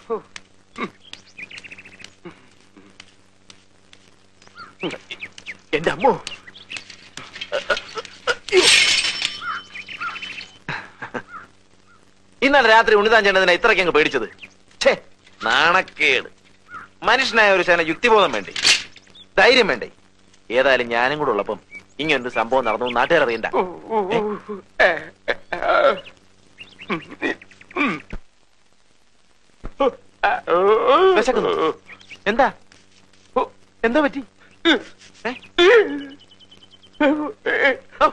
എന്റെ അമ്മോ ഇന്നലെ രാത്രി ഉണ്ണിതാൻ ചേട്ടതിനെ ഇത്രയ്ക്ക് അങ്ങ് പേടിച്ചത് ഛേ നാണക്കേട് മനുഷ്യനായ ഒരു ശന യുക്തിബോധം വേണ്ടേ ധൈര്യം വേണ്ടേ ഏതായാലും ഞാനും കൂടെ ഉള്ളപ്പം ഇങ്ങനൊരു സംഭവം നടന്നു നാട്ടുകാർ അറിയണ്ട ഏ? വിശക്കുന്നു എന്താ എന്താ പറ്റി ഏ? ഔ.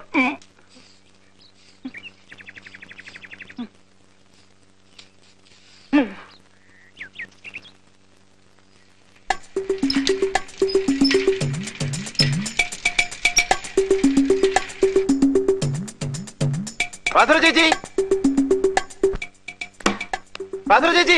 പാത്ര ചേച്ചി പാത്ര ചേച്ചി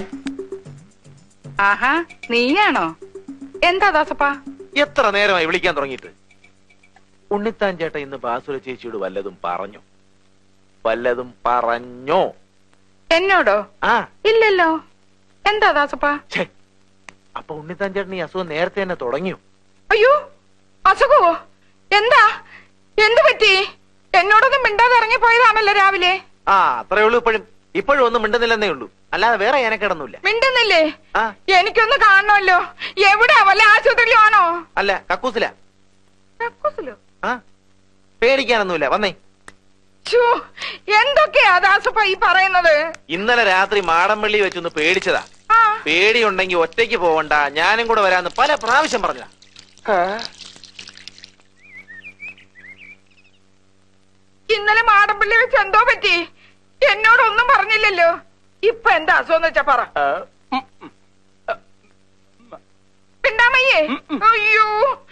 ആഹാ നീയാണോ എന്താ ദാസപ്പാ എത്ര നേരമായി വിളിക്കാൻ തുടങ്ങിയിട്ട് ഉണ്ണിത്താൻ ചേട്ട ഇന്ന് ബാസുര ചേച്ചിയോട് വല്ലതും പറഞ്ഞു വല്ലതും പറഞ്ഞോ എന്നോടോ ആ ഇല്ലല്ലോ എന്താ ദാസപ്പാ ഛേ അപ്പൊ ഉണ്ണിത്താൻ ചേട്ടൻ ഈ അസുഖം നേരത്തെ തന്നെ തുടങ്ങിയോ അയ്യോ അസുഖവോ എന്താ എന്ത് പറ്റി എന്നോടൊന്നും മിണ്ടാതെ ഇറങ്ങി പോയതാണല്ലോ രാവിലെ ആ അത്രേ ഉള്ളൂ ഇപ്പോഴും ഇപ്പോഴും ഒന്നും മിണ്ടുന്നില്ലെന്നേ ഉള്ളൂ അല്ലാതെ വേറെ ഏനക്കിടന്നില്ല മിണ്ടുന്നില്ലേ ആ എനിക്കൊന്ന് കാണണമല്ലോ എവിടാ വല്ല ആശുപത്രിയിലും ആണോ അല്ല കക്കൂസില കക്കൂസിലോ ആ പേടിക്കാനൊന്നുമില്ല വന്നേ ഛോ, എന്തൊക്കെയാ ദാസപ്പ ഈ പറയുന്നത് ഇന്നലെ രാത്രി മാടമ്പള്ളി വെച്ചൊന്ന് പേടിച്ചതാ ആ പേടിയുണ്ടെങ്കിൽ ഒറ്റയ്ക്ക് പോവണ്ട ഞാനും കൂടെ വരാന്ന് പല പ്രാവശ്യം പറഞ്ഞതാ ഇന്നലെ മാടമ്പള്ളി വെച്ച് എന്തോ പറ്റി എന്നോടൊന്നും പറഞ്ഞില്ലല്ലോ ഇപ്പൊ എന്താ അസുഖം വെച്ചാ പറ പിണ്ടാമയ്യേ അയ്യോ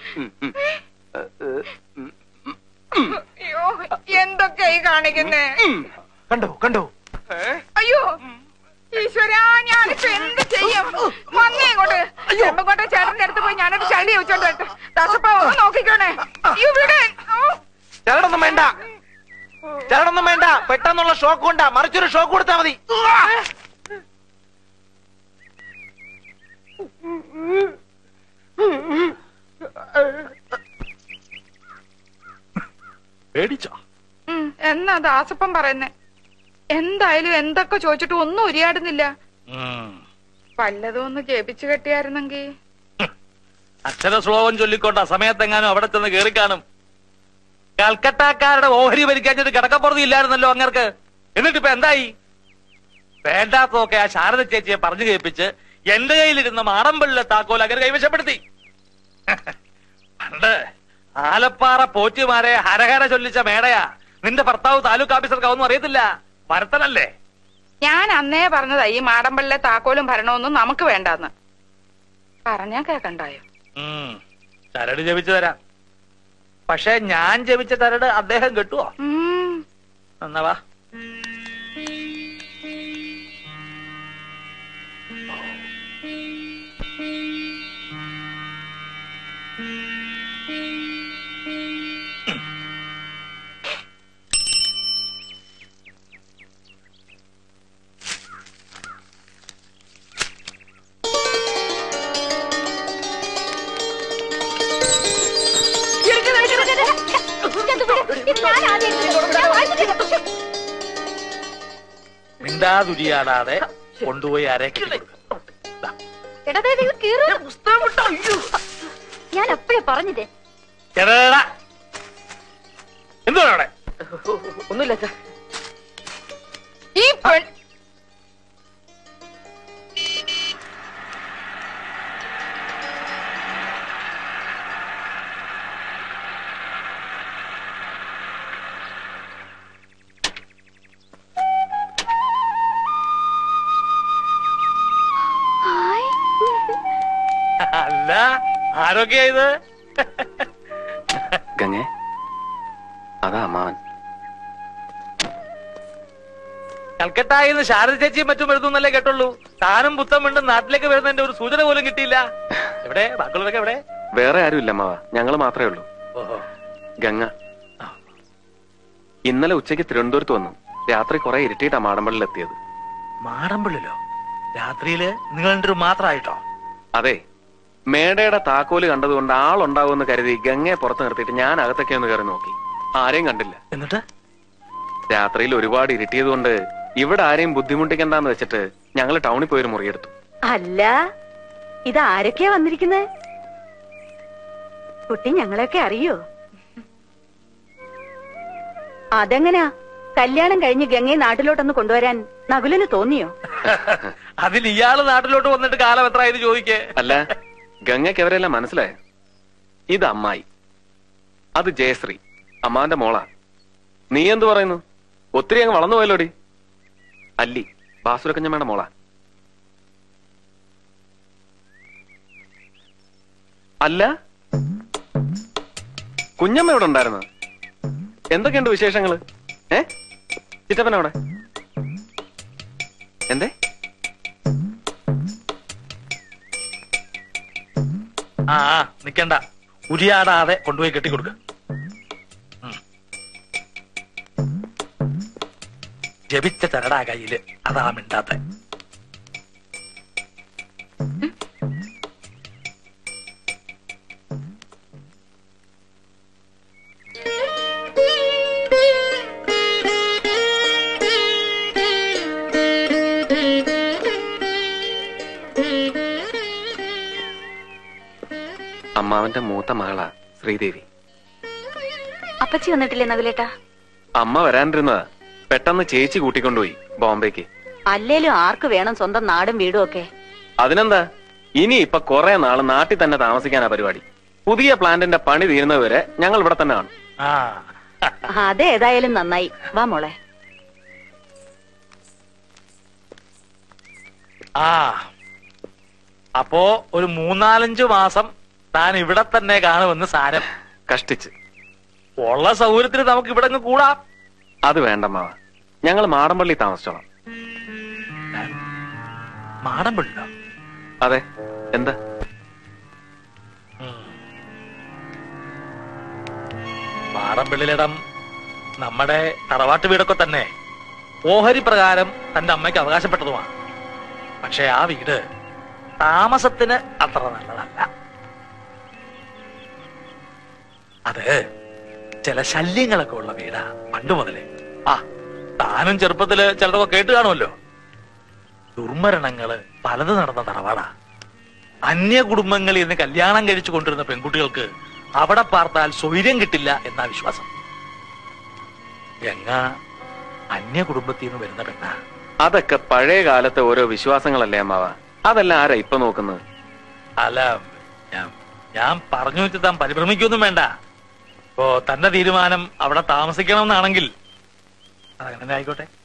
അയ്യോ എന്തൊക്കെയാ ഈ കാണിക്കുന്നേ കണ്ടോ കണ്ടോ അയ്യോ ഈശ്വര ഞാനിപ്പോ എന്ത് ചെയ്യും വന്നേ ഇങ്ങോട്ട് ചെമ്പങ്കോട്ടെ ചേട്ടന്റെ അടുത്ത് പോയി ഞാനൊരു ചളി വെച്ചോണ്ട് വരട്ടെ ദാസപ്പ ഒന്ന് നോക്കിക്കോണേ ഇവിടെ ചരടൊന്നും വേണ്ട ചരടൊന്നും വേണ്ട പെട്ടെന്നുള്ള ഷോക്ക് കൊണ്ടാ മറിച്ചൊരു ഷോക്ക് കൊടുത്താ മതി പേടിച്ചോ ഉം, എന്നാ ദാസപ്പൻ പറയുന്നേ എന്തായാലും എന്തൊക്കെ ചോദിച്ചിട്ട് ഒന്നും ഉരിയാടുന്നില്ല വല്ലതും ഒന്ന് ജപിച്ചു കെട്ടിയായിരുന്നെങ്കി അക്ഷര ശ്ലോകം ചൊല്ലിക്കൊണ്ട് അസമയത്തെങ്ങാനും അവിടെ ചെന്ന് കേറി കാണും കൽക്കട്ടക്കാരുടെ ഓഹരി ഭരിക്കാഞ്ഞിട്ട് കിടക്കപ്പുറത്ത് ഇല്ലായിരുന്നല്ലോ അങ്ങർക്ക് എന്നിട്ടിപ്പോ എന്തായി വേണ്ടാത്തതൊക്കെ ആ ശാരദ ചേച്ചിയെ പറഞ്ഞു കേൾപ്പിച്ച് എന്റെ കയ്യിലിരുന്ന മാറമ്പള്ളിലെ താക്കോൽ അങ്ങനെ കൈവശപ്പെടുത്തി പണ്ട് ആലപ്പാറ പോറ്റുമാരെ ഹരഹര ചൊല്ലിച്ച മേടയാ നിന്റെ ഭർത്താവ് താലൂക്ക് ഓഫീസർക്കാവൊന്നും അറിയത്തില്ല ഭരത്തനല്ലേ ഞാൻ അന്നേ പറഞ്ഞതാ ഈ മാടമ്പള്ളിലെ താക്കോലും ഭരണമൊന്നും നമുക്ക് വേണ്ടാന്ന് പറഞ്ഞാ കേക്കണ്ടായോ ഉം. ചരട് ജപിച്ചു തരാം പക്ഷെ ഞാൻ ജപിച്ച ചരട് അദ്ദേഹം കിട്ടുവോ ഉം എന്നാ വാ മിണ്ടാതുരിയാടാതെ കൊണ്ടുപോയി ആരെ ഞാൻ അപ്പഴേ പറഞ്ഞത് എന്തോ അവിടെ ഒന്നുമില്ല ഈ പെൺ ഹായ് അല്ല ആരൊക്കെയാ ഇത് ഗംഗേ അതാ അമ്മാവൻ കൽക്കട്ടായിന്ന് ശാരദ ചേച്ചിയും മറ്റും എഴുതുന്നല്ലേ കേട്ടുള്ളൂ താനും പുത്തം വീണ്ടും നാട്ടിലേക്ക് വരുന്നതിന്റെ ഒരു സൂചന പോലും കിട്ടിയില്ല എവിടെ ബാക്കിയുള്ളവരൊക്കെ എവിടെ വേറെ ആരുമില്ല അമ്മാവ ഞങ്ങൾ മാത്രമേ ഉള്ളൂ ഓഹോ ഗംഗ ഇന്നലെ ഉച്ചയ്ക്ക് തിരുവനന്തപുരത്ത് വന്നു രാത്രി കുറെ ഇരുട്ടിയിട്ടാ മാടമ്പള്ളിൽ എത്തിയത് മാടമ്പിള്ളിലോ രാത്രിയില് നിങ്ങൾ രണ്ടുപേരും മാത്രമായിട്ടോ അതെ മേടയുടെ താക്കോല് കണ്ടതുകൊണ്ട് ആളുണ്ടാവുമെന്ന് കരുതി ഗംഗയെ പുറത്ത് നിർത്തിയിട്ട് ഞാൻ അകത്തൊക്കെ ഒന്ന് കയറി നോക്കി ആരെയും കണ്ടില്ല എന്നിട്ട് രാത്രിയിൽ ഒരുപാട് ഇരുട്ടിയതുകൊണ്ട് ഇവിടെ ആരെയും ബുദ്ധിമുട്ടിക്കണ്ടെന്ന് വെച്ചിട്ട് ഞങ്ങൾ ടൗണിൽ പോയൊരു മുറിയെടുത്തു അല്ല ഇത് ആരൊക്കെയാ വന്നിരിക്കുന്നത് കുട്ടി ഞങ്ങളെയൊക്കെ അറിയോ അതെങ്ങനാ കല്യാണം കഴിഞ്ഞ് ഗംഗയെ നാട്ടിലോട്ടൊന്ന് കൊണ്ടുവരാൻ നകുലിന് തോന്നിയോ അതിന് ഇയാള് നാട്ടിലോട്ട് വന്നിട്ട് കാലം എത്ര ഇത് ചോദിക്കേ അല്ല ഗംഗയ്ക്ക് അവരെല്ലാം മനസ്സിലായോ ഇത് അമ്മായി അത് ജയശ്രീ അമ്മാന്റെ മോളാ നീ എന്തു പറയുന്നു ഒത്തിരി അങ്ങ് വളർന്നു പോയല്ലോടി അല്ലി ബാസുരക്കഞ്ഞമ്മയുടെ മോളാ അല്ല കുഞ്ഞമ്മ ഇവിടെ ഉണ്ടായിരുന്നു എന്തൊക്കെയുണ്ട് വിശേഷങ്ങള് ഏ ചിറ്റപ്പൻ അവിടെ എന്തേ ആ ആ, നിക്കണ്ട ഉരിയാടാതെ കൊണ്ടുപോയി കെട്ടിക്കൊടുക്ക ഉം. ജപിച്ച ചരടാ കയ്യില് അതാ മിണ്ടാത്ത അമ്മാവന്റെ മൂത്ത മകളാ ശ്രീദേവി അപ്പച്ചി വന്നിട്ടില്ലേ നകുലേട്ടാ അമ്മ വരാനിരുന്നതാ പെട്ടെന്ന് ചേച്ചി കൂട്ടിക്കൊണ്ടുപോയി ബോംബെക്ക് അല്ലേലും ആർക്ക് വേണം സ്വന്തം നാടും വീടും ഒക്കെ അതിനെന്താ ഇനി ഇപ്പൊ കുറെ നാള് നാട്ടിൽ തന്നെ താമസിക്കാനാ പരിപാടി പുതിയ പ്ലാന്റിന്റെ പണി തീരുന്നതുവരെ ഞങ്ങൾ ഇവിടെ തന്നെ കാണും ആ അതേതായാലും നന്നായി വാ മോളെ ആ അപ്പോ ഒരു മൂന്നാലഞ്ചു മാസം താൻ ഇവിടെ തന്നെ കാണുമെന്ന് സാരം കഷ്ടിച്ച് ഉള്ള സൗകര്യത്തിന് നമുക്ക് ഇവിടെ അങ്ങ് കൂടാം അത് വേണ്ടമ്മാവ ഞങ്ങൾ മാടമ്പള്ളി താമസിച്ചോളാം മാടം പിള്ളോ അതെ എന്താ മാടമ്പിള്ളിലിടം നമ്മുടെ തറവാട്ട് വീടൊക്കെ തന്നെ ഓഹരി പ്രകാരം തന്റെ അമ്മയ്ക്ക് അവകാശപ്പെട്ടതുമാണ് പക്ഷെ ആ വീട് താമസത്തിന് അത്ര നല്ലതല്ല അത് ചില ശല്യങ്ങളൊക്കെ ഉള്ള വീടാ പണ്ട് മുതലേ ആ താനും ചെറുപ്പത്തില് ചിലതൊക്കെ കേട്ട് കാണുമല്ലോ ദുർമരണങ്ങള് പലത് നടന്ന തറവാടാ അന്യ കുടുംബങ്ങളിൽ നിന്ന് കല്യാണം കഴിച്ചു കൊണ്ടിരുന്ന പെൺകുട്ടികൾക്ക് അവിടെ പാർത്താൽ സ്വൈര്യം കിട്ടില്ല എന്നാ വിശ്വാസം ഗംഗ അന്യ കുടുംബത്തിൽ നിന്ന് വരുന്ന പെണ്ണ അതൊക്കെ പഴയ കാലത്തെ ഓരോ വിശ്വാസങ്ങളല്ലേ അമ്മാവ അതെല്ലാം ആരാ ഇപ്പൊ നോക്കുന്നത് അല്ല ഞാൻ ഞാൻ പറഞ്ഞു വെച്ച് താൻ പരിഭ്രമിക്കൊന്നും വേണ്ട ഇപ്പോ തന്റെ തീരുമാനം അവിടെ താമസിക്കണം എന്നാണെങ്കിൽ അതങ്ങനെ ആയിക്കോട്ടെ